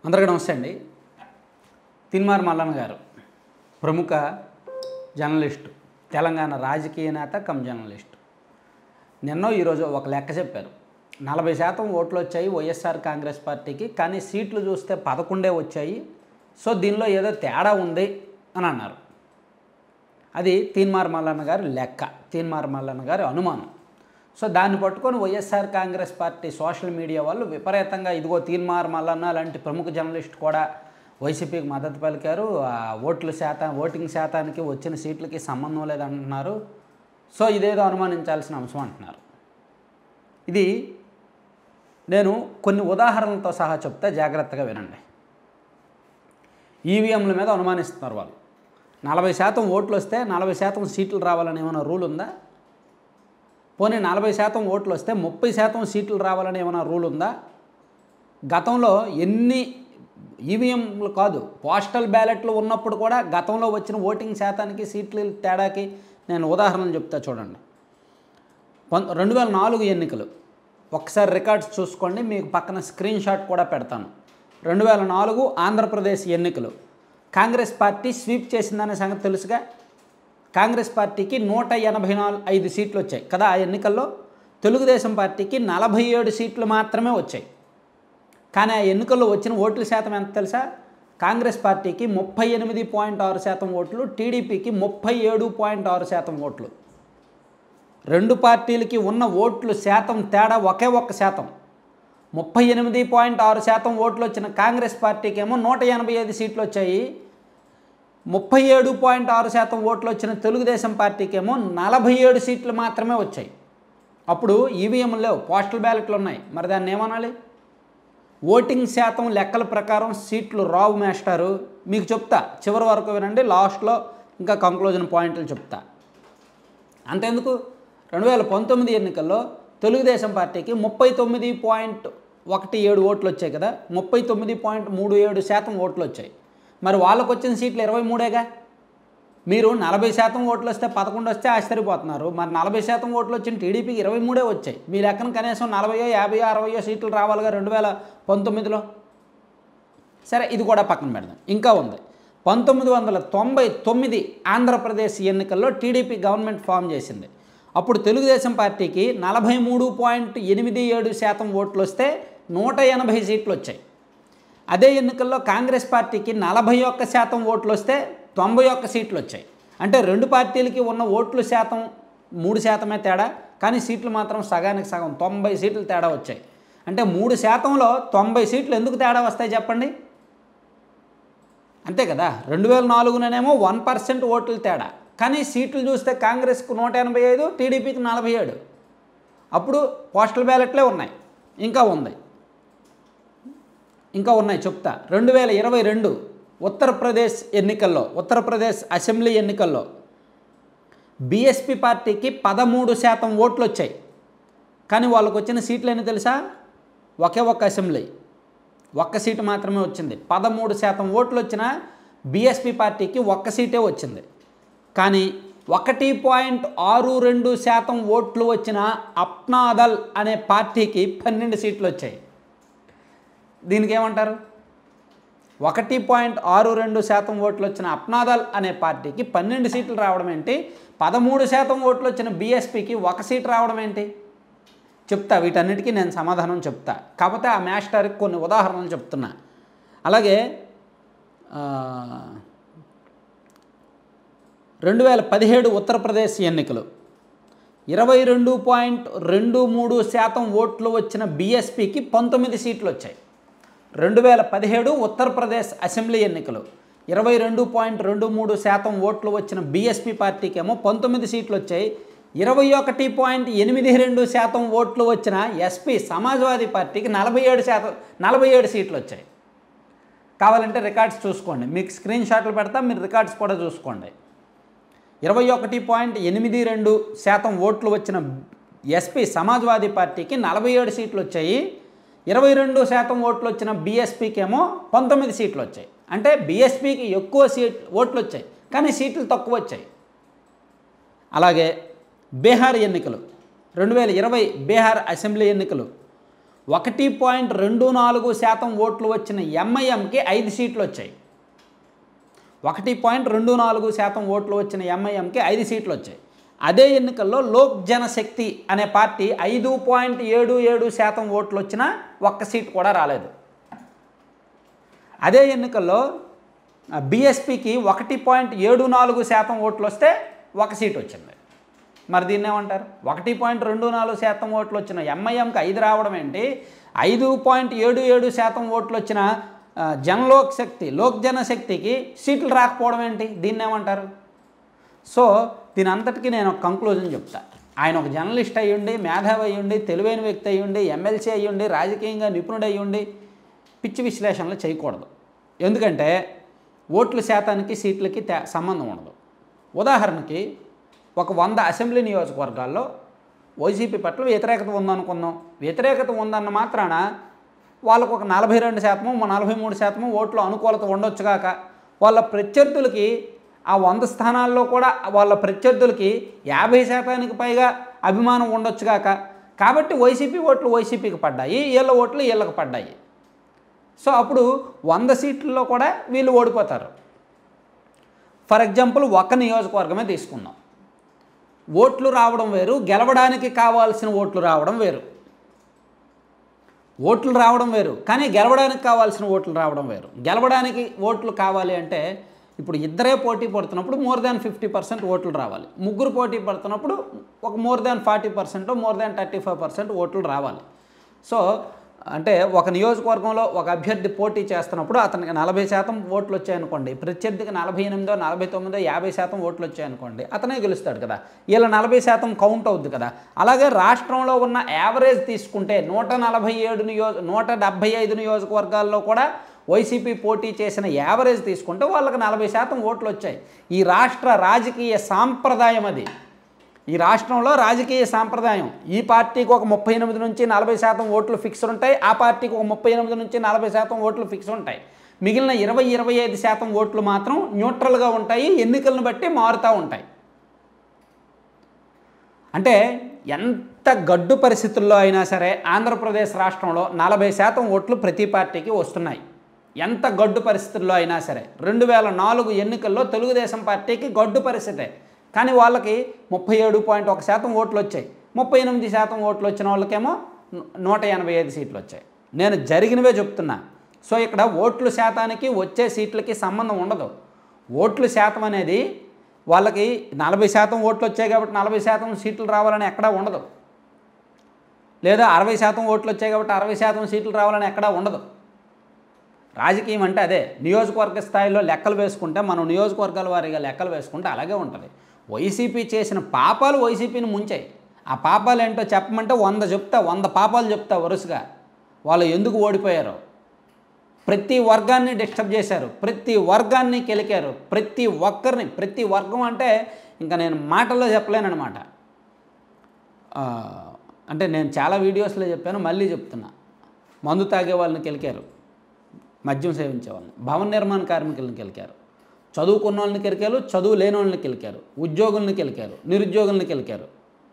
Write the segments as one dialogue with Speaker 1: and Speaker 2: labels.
Speaker 1: అందరికీ నమస్తే అండి తిన్మార్ మల్లన్న గారు ప్రముఖ జర్నలిస్టు తెలంగాణ రాజకీయ నేత కమ్ జర్నలిస్టు నిన్నో ఈరోజు ఒక లెక్క చెప్పారు నలభై శాతం ఓట్లు వచ్చాయి వైఎస్ఆర్ కాంగ్రెస్ పార్టీకి కానీ సీట్లు చూస్తే పదకొండే వచ్చాయి సో దీనిలో ఏదో తేడా ఉంది అని అన్నారు అది తీన్మార్ మల్లన్న గారి లెక్క తీన్మార్ మల్లన్న గారి అనుమానం సో దాన్ని పట్టుకొని YSR Congress party social media వాళ్ళు విపరీతంగా ఇదిగో తీన్మార్ మల్లన్న లాంటి ప్రముఖ జర్నలిస్ట్ కూడా వైసీపీకి మద్దతు పలికారు ఆ ఓట్ల శాతం ఓటింగ్ శాతానికి వచ్చిన సీట్లకి సంబంధం లేదంటున్నారు సో ఇదేదో అనుమానించాల్సిన అంశం అంటున్నారు ఇది నేను కొన్ని ఉదాహరణలతో సహా చెప్తే జాగ్రత్తగా వినండి ఈవీఎంల మీద అనుమానిస్తున్నారు వాళ్ళు నలభై శాతం ఓట్లు వస్తే నలభై శాతం సీట్లు రావాలని ఏమైనా రూల్ ఉందా పోనీ నలభై శాతం ఓట్లు వస్తే ముప్పై శాతం సీట్లు రావాలని ఏమైనా రూల్ ఉందా గతంలో ఎన్ని ఈవీఎంలు కాదు పోస్టల్ బ్యాలెట్లు ఉన్నప్పుడు కూడా గతంలో వచ్చిన ఓటింగ్ శాతానికి సీట్ల తేడాకి నేను ఉదాహరణలు చెప్తా చూడండి పం రెండు వేల నాలుగు ఎన్నికలు ఒకసారి రికార్డ్స్ చూసుకోండి మీకు పక్కన స్క్రీన్ షాట్ కూడా పెడతాను రెండు వేల నాలుగు ఆంధ్రప్రదేశ్ ఎన్నికలు కాంగ్రెస్ పార్టీ స్వీప్ చేసిందనే సంగతి తెలుసుగా కాంగ్రెస్ పార్టీకి నూట ఎనభై నాలుగు ఐదు సీట్లు వచ్చాయి కదా ఆ ఎన్నికల్లో తెలుగుదేశం పార్టీకి నలభై ఏడు సీట్లు మాత్రమే వచ్చాయి కానీ ఆ ఎన్నికల్లో వచ్చిన ఓట్ల శాతం ఎంత తెలుసా కాంగ్రెస్ పార్టీకి ముప్పై ఎనిమిది పాయింట్ ఆరు శాతం ఓట్లు టీడీపీకి ముప్పై ఏడు పాయింట్ ఆరు శాతం ఓట్లు రెండు పార్టీలకి ఉన్న ఓట్లు శాతం తేడా ఒకే ఒక్క శాతం ముప్పై ఎనిమిది పాయింట్ ఆరు శాతం ఓట్లు వచ్చిన కాంగ్రెస్ పార్టీకి ఏమో నూట ఎనభై ఐదు సీట్లు వచ్చాయి ముప్పై ఏడు పాయింట్ ఆరు శాతం ఓట్లు వచ్చిన తెలుగుదేశం పార్టీకి ఏమో నలభై ఏడు సీట్లు మాత్రమే వచ్చాయి అప్పుడు ఈవీఎంలు లేవు పోస్టల్ బ్యాలెట్లు ఉన్నాయి మరి దాన్ని ఏమనాలి ఓటింగ్ శాతం లెక్కల ప్రకారం సీట్లు రావు మేస్టారు మీకు చెప్తా చివరి వరకు వినండి లాస్ట్లో ఇంకా కంక్లూజన్ పాయింట్లు చెప్తా అంతెందుకు రెండు వేల పంతొమ్మిది ఎన్నికల్లో తెలుగుదేశం పార్టీకి ముప్పై తొమ్మిది పాయింట్ ఒకటి ఏడు ఓట్లు వచ్చాయి కదా ముప్పై తొమ్మిది పాయింట్ మూడు ఏడు శాతం ఓట్లు వచ్చాయి మరి వాళ్ళకు వచ్చిన సీట్లు ఇరవై మూడేగా మీరు నలభై శాతం ఓట్లు వస్తే పదకొండు వస్తే ఆశ్చర్యపోతున్నారు మరి నలభై శాతం ఓట్లు వచ్చిన టీడీపీకి ఇరవై మూడే వచ్చాయి మీ లెక్కన కనీసం నలభయో యాభయో అరవయో సీట్లు రావాలిగా రెండు వేల పంతొమ్మిదిలో సరే ఇది కూడా పక్కన పెడదాం ఇంకా ఉంది పంతొమ్మిది వందల తొంభై తొమ్మిది ఆంధ్రప్రదేశ్ ఎన్నికల్లో టీడీపీ గవర్నమెంట్ ఫామ్ చేసింది అప్పుడు తెలుగుదేశం పార్టీకి నలభై మూడు పాయింట్ ఎనిమిది ఏడు శాతం ఓట్లు వస్తే నూట ఎనభై సీట్లు వచ్చాయి అదే ఎన్నికల్లో కాంగ్రెస్ పార్టీకి నలభై ఒక్క శాతం ఓట్లు వస్తే తొంభై ఒక్క సీట్లు వచ్చాయి అంటే రెండు పార్టీలకి ఉన్న ఓట్లు శాతం మూడు శాతమే తేడా కానీ సీట్లు మాత్రం సగానికి సగం తొంభై సీట్లు తేడా వచ్చాయి అంటే మూడు శాతంలో తొంభై సీట్లు ఎందుకు తేడా వస్తాయి చెప్పండి అంతే కదా రెండు వేల నాలుగుననేమో వన్ పర్సెంట్ ఓట్లు తేడా కానీ సీట్లు చూస్తే కాంగ్రెస్కు నూట ఎనభై ఐదు టీడీపీకి నలభై ఏడు అప్పుడు పోస్టల్ బ్యాలెట్లే ఉన్నాయి ఇంకా ఉంది ఇంకా ఉన్నాయి చెప్తా రెండు వేల ఇరవై రెండు ఉత్తరప్రదేశ్ ఎన్నికల్లో ఉత్తరప్రదేశ్ అసెంబ్లీ ఎన్నికల్లో బీఎస్పీ పార్టీకి పదమూడు శాతం ఓట్లు వచ్చాయి కానీ వాళ్ళకు వచ్చిన సీట్లు ఎన్ని తెలుసా ఒకే ఒక్క అసెంబ్లీ ఒక్క సీటు మాత్రమే వచ్చింది పదమూడు శాతం ఓట్లు వచ్చిన బీఎస్పీ పార్టీకి ఒక్క సీటే వచ్చింది కానీ ఒకటి పాయింట్ ఆరు రెండు శాతం ఓట్లు వచ్చిన అప్నాదల్ అనే పార్టీకి పన్నెండు సీట్లు వచ్చాయి దీనికి ఏమంటారు ఒకటి పాయింట్ ఆరు రెండు శాతం ఓట్లు వచ్చిన అప్నాదల్ అనే పార్టీకి పన్నెండు సీట్లు రావడం ఏంటి పదమూడు శాతం ఓట్లు వచ్చిన బీఎస్పీకి ఒక సీట్ రావడం ఏంటి చెప్తా వీటన్నిటికీ నేను సమాధానం చెప్తా కాకపోతే ఆ మాస్టర్కి కొన్ని ఉదాహరణలు చెప్తున్నా అలాగే రెండు వేల పదిహేడు ఉత్తరప్రదేశ్ ఎన్నికలు ఇరవై రెండు పాయింట్ రెండు మూడు శాతం ఓట్లు వచ్చిన బీఎస్పీకి పంతొమ్మిది సీట్లు వచ్చాయి రెండు వేల పదిహేడు ఉత్తరప్రదేశ్ అసెంబ్లీ ఎన్నికలు ఇరవై రెండు పాయింట్ రెండు మూడు శాతం ఓట్లు వచ్చిన బీఎస్పీ పార్టీకి ఏమో పంతొమ్మిది సీట్లు వచ్చాయి ఇరవై ఒకటి పాయింట్ ఎనిమిది రెండు శాతం ఓట్లు వచ్చిన ఎస్పీ సమాజ్వాదీ పార్టీకి నలభై ఏడు శాతం నలభై ఏడు సీట్లు వచ్చాయి కావాలంటే రికార్డ్స్ చూసుకోండి మీకు స్క్రీన్ షాట్లు పెడతా మీరు రికార్డ్స్ కూడా చూసుకోండి ఇరవై ఒకటి పాయింట్ ఎనిమిది రెండు శాతం ఓట్లు వచ్చిన ఎస్పీ సమాజ్వాదీ పార్టీకి నలభై ఏడు సీట్లు వచ్చాయి ఇరవై రెండు శాతం ఓట్లు వచ్చిన బీఎస్పీకి ఏమో పంతొమ్మిది సీట్లు వచ్చాయి అంటే బీఎస్పీకి ఎక్కువ సీట్ ఓట్లు వచ్చాయి కానీ సీట్లు తక్కువ వచ్చాయి అలాగే బీహార్ ఎన్నికలు రెండు వేల ఇరవై బీహార్ అసెంబ్లీ ఎన్నికలు ఒకటి పాయింట్ రెండు నాలుగు శాతం ఓట్లు వచ్చిన ఎంఐఎంకి ఐదు సీట్లు వచ్చాయి ఒకటి పాయింట్ రెండు నాలుగు శాతం ఓట్లు వచ్చిన ఎంఐఎంకి ఐదు సీట్లు వచ్చాయి అదే ఎన్నికల్లో లోక్ జనశక్తి అనే పార్టీ ఐదు పాయింట్ ఏడు ఏడు శాతం ఓట్లు వచ్చినా ఒక్క సీట్ కూడా రాలేదు అదే ఎన్నికల్లో బీఎస్పీకి ఒకటి పాయింట్ ఏడు నాలుగు శాతం ఓట్లు వస్తే ఒక సీట్ వచ్చింది మరి దీన్ని ఏమంటారు ఒకటి పాయింట్ రెండు నాలుగు శాతం ఓట్లు వచ్చిన ఎంఐఎంకి ఐదు రావడం ఏంటి ఐదు పాయింట్ ఏడు ఏడు శాతం ఓట్లు వచ్చిన ఆ, జనలోక్ శక్తి లోక్ జనశక్తికి సీట్లు రాకపోవడం ఏంటి దీన్ని ఏమంటారు సో దీని అంతటికీ నేను ఒక కంక్లూజన్ చెప్తా ఆయన ఒక జర్నలిస్ట్ అయ్యుండి మేధావి అయ్యుండి తెలివైన వ్యక్తి అయ్యుండి ఎమ్మెల్సీ అయ్యుండి రాజకీయంగా నిపుణుడు అయ్యుండి పిచ్చి విశ్లేషణలు చేయకూడదు ఎందుకంటే ఓట్ల శాతానికి సీట్లకి తే సంబంధం ఉండదు ఉదాహరణకి ఒక వంద అసెంబ్లీ నియోజకవర్గాల్లో వైసీపీ పట్ల వ్యతిరేకత ఉందనుకుందాం వ్యతిరేకత ఉందన్న మాత్రాన వాళ్ళకు ఒక నలభై రెండు శాతము నలభై మూడు శాతము ఓట్లు అనుకూలత ఉండొచ్చుగాక వాళ్ళ ప్రత్యర్థులకి ఆ వంద స్థానాల్లో కూడా వాళ్ళ ప్రత్యర్థులకి యాభై శాతానికి పైగా అభిమానం ఉండొచ్చుగాక కాబట్టి వైసీపీ ఓట్లు వైసీపీకి పడ్డాయి వీళ్ళ ఓట్లు వీళ్ళకి పడ్డాయి సో అప్పుడు వంద సీట్లలో కూడా వీళ్ళు ఓడిపోతారు ఫర్ ఎగ్జాంపుల్ ఒక నియోజకవర్గమే తీసుకుందాం ఓట్లు రావడం వేరు గెలవడానికి కావాల్సిన ఓట్లు రావడం వేరు ఓట్లు రావడం వేరు కానీ గెలవడానికి కావాల్సిన ఓట్లు రావడం వేరు గెలవడానికి ఓట్లు కావాలి అంటే ఇప్పుడు ఇద్దరే పోటీ పడుతున్నప్పుడు మోర్ దాన్ ఫిఫ్టీ పర్సెంట్ ఓట్లు రావాలి ముగ్గురు పోటీ పడుతున్నప్పుడు ఒక more than forty percent more than thirty five percent ఓట్లు రావాలి సో అంటే ఒక నియోజకవర్గంలో ఒక అభ్యర్థి పోటీ చేస్తున్నప్పుడు అతనికి నలభై శాతం ఓట్లు వచ్చాయనుకోండి ప్రత్యర్థికి నలభై ఎనిమిదో నలభై తొమ్మిదో యాభై శాతం ఓట్లు వచ్చాయనుకోండి అతనే గెలుస్తాడు కదా ఇలా నలభై శాతం కౌంట్ అవుద్ది కదా అలాగే రాష్ట్రంలో ఉన్న యావరేజ్ తీసుకుంటే నూట నలభై ఏడు నియోజ నూట డెబ్భై ఐదు నియోజకవర్గాల్లో కూడా వైసీపీ పోటీ చేసిన యావరేజ్ తీసుకుంటే వాళ్ళకి నలభై శాతం ఓట్లు వచ్చాయి ఈ రాష్ట్ర రాజకీయ సాంప్రదాయం అది ఈ రాష్ట్రంలో రాజకీయ సాంప్రదాయం ఈ పార్టీకి ఒక ముప్పై ఎనిమిది నుంచి నలభై శాతం ఓట్లు ఫిక్స్ ఉంటాయి ఆ పార్టీకి ఒక ముప్పై ఎనిమిది నుంచి నలభై శాతం ఓట్లు ఫిక్స్ ఉంటాయి మిగిలిన ఇరవై ఇరవై ఐదు శాతం ఓట్లు మాత్రం న్యూట్రల్గా ఉంటాయి ఎన్నికలను బట్టి మారుతూ ఉంటాయి అంటే ఎంత గడ్డు పరిస్థితుల్లో అయినా సరే ఆంధ్రప్రదేశ్ రాష్ట్రంలో నలభై శాతం ఓట్లు ప్రతి పార్టీకి వస్తున్నాయి ఎంత గడ్డు పరిస్థితుల్లో అయినా సరే రెండు వేల నాలుగు ఎన్నికల్లో తెలుగుదేశం పార్టీకి గడ్డు పరిస్థితే కానీ వాళ్ళకి ముప్పై ఏడు పాయింట్ ఒక శాతం ఓట్లు వచ్చాయి ముప్పై ఎనిమిది శాతం ఓట్లు వచ్చిన వాళ్ళకేమో ను- నూట ఎనభై ఐదు సీట్లు వచ్చాయి నేను జరిగినవే చెప్తున్నా సో ఇక్కడ ఓట్ల శాతానికి వచ్చే సీట్లకి సంబంధం ఉండదు ఓట్ల శాతం అనేది వాళ్ళకి నలభై శాతం ఓట్లు వచ్చాయి కాబట్టి నలభై శాతం సీట్లు రావాలని ఎక్కడా ఉండదు లేదా అరవై శాతం ఓట్లు వచ్చాయి కాబట్టి అరవై శాతం సీట్లు రావాలని ఎక్కడా ఉండదు రాజకీయం అంటే అదే నియోజకవర్గ స్థాయిలో లెక్కలు వేసుకుంటే మనం నియోజకవర్గాల వారీగా లెక్కలు వేసుకుంటే అలాగే ఉంటుంది వైసీపీ చేసిన పాపాలు వైసీపీని ముంచాయి ఆ పాపాలు ఏంటో చెప్పమంటే వంద చెప్తా వంద పాపాలు చెప్తా వరుసగా వాళ్ళు ఎందుకు ఓడిపోయారో ప్రతి వర్గాన్ని డిస్టర్బ్ చేశారు ప్రతి వర్గాన్ని కెలికారు ప్రతి ఒక్కరిని ప్రతి వర్గం అంటే ఇంకా నేను మాటల్లో చెప్పలేనమాట ఆ, అంటే నేను చాలా వీడియోస్లో చెప్పాను మళ్ళీ చెప్తున్నా మందు తాగే వాళ్ళని కెలికారు మద్యం సేవించే వాళ్ళని భవన నిర్మాణ కార్మికులను కెలికారు చదువుకున్న వాళ్ళని కెలికారు చదువు లేని వాళ్ళని కెలికారు ఉద్యోగుల్ని కెలికారు నిరుద్యోగుల్ని కెలికారు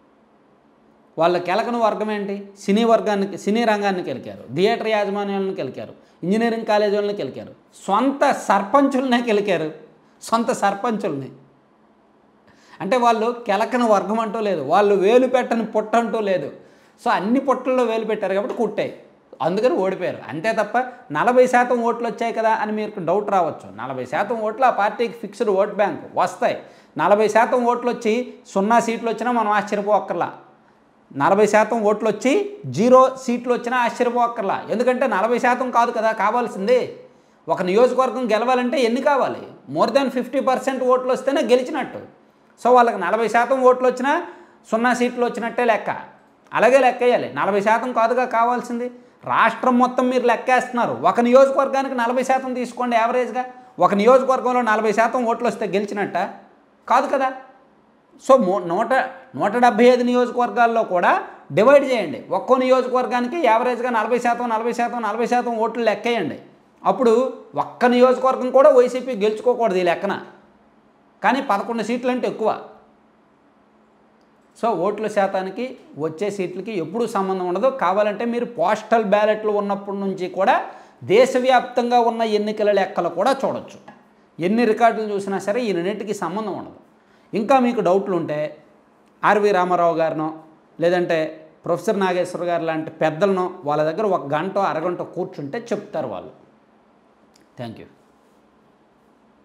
Speaker 1: వాళ్ళ కెలకని వర్గం ఏంటి సినీ వర్గానికి సినీ రంగాన్ని కెలికారు థియేటర్ యాజమాన్యాలను కెలికారు ఇంజనీరింగ్ కాలేజీ వాళ్ళని కెలికారు సొంత సర్పంచులనే కెలికారు సొంత సర్పంచుల్ని అంటే వాళ్ళు కెలకని వర్గం అంటూ లేదు వాళ్ళు వేలు పెట్టని పుట్ట అంటూ లేదు సో అన్ని పుట్టల్లో వేలు పెట్టారు కాబట్టి కుట్టాయి అందుకని ఓడిపోయారు అంతే తప్ప నలభై శాతం ఓట్లు వచ్చాయి కదా అని మీకు డౌట్ రావచ్చు నలభై శాతం ఓట్లు ఆ పార్టీకి ఫిక్స్డ్ ఓట్ బ్యాంక్ వస్తాయి నలభై శాతం ఓట్లు వచ్చి సున్నా సీట్లు వచ్చినా మనం ఆశ్చర్యపోక్కర్లా నలభై శాతం ఓట్లు వచ్చి జీరో సీట్లు వచ్చినా ఆశ్చర్యపోక్కర్లా ఎందుకంటే నలభై శాతం కాదు కదా కావాల్సింది ఒక నియోజకవర్గం గెలవాలంటే ఎన్ని కావాలి మోర్ దాన్ ఫిఫ్టీ పర్సెంట్ ఓట్లు వస్తేనే గెలిచినట్టు సో వాళ్ళకి నలభై శాతం ఓట్లు వచ్చినా సున్నా సీట్లు వచ్చినట్టే లెక్క అలాగే లెక్క వేయాలి నలభై శాతం కాదుగా కావాల్సింది రాష్ట్రం మొత్తం మీరు లెక్కేస్తున్నారు ఒక నియోజకవర్గానికి నలభై శాతం తీసుకోండి యావరేజ్గా ఒక నియోజకవర్గంలో నలభై శాతం ఓట్లు వస్తే గెలిచినట్ట కాదు కదా సో మో నూట నూట డెబ్భై ఐదు నియోజకవర్గాల్లో కూడా డివైడ్ చేయండి ఒక్కో నియోజకవర్గానికి యావరేజ్గా నలభై శాతం నలభై శాతం నలభై శాతం ఓట్లు లెక్కేయండి అప్పుడు ఒక్క నియోజకవర్గం కూడా వైసీపీ గెలుచుకోకూడదు ఈ లెక్కన కానీ పదకొండు సీట్లు అంటే ఎక్కువ సో ఓట్ల శాతానికి వచ్చే సీట్లకి ఎప్పుడూ సంబంధం ఉండదు కావాలంటే మీరు పోస్టల్ బ్యాలెట్లు ఉన్నప్పటి నుంచి కూడా దేశవ్యాప్తంగా ఉన్న ఎన్నికల లెక్కలు కూడా చూడొచ్చు ఎన్ని రికార్డులు చూసినా సరే ఈ రెండింటికి సంబంధం ఉండదు ఇంకా మీకు డౌట్లు ఉంటే ఆర్వి రామారావు గారినో లేదంటే ప్రొఫెసర్ నాగేశ్వర గారు లాంటి పెద్దలను వాళ్ళ దగ్గర ఒక గంట అరగంట కూర్చుంటే చెప్తారు వాళ్ళు థ్యాంక్ యూ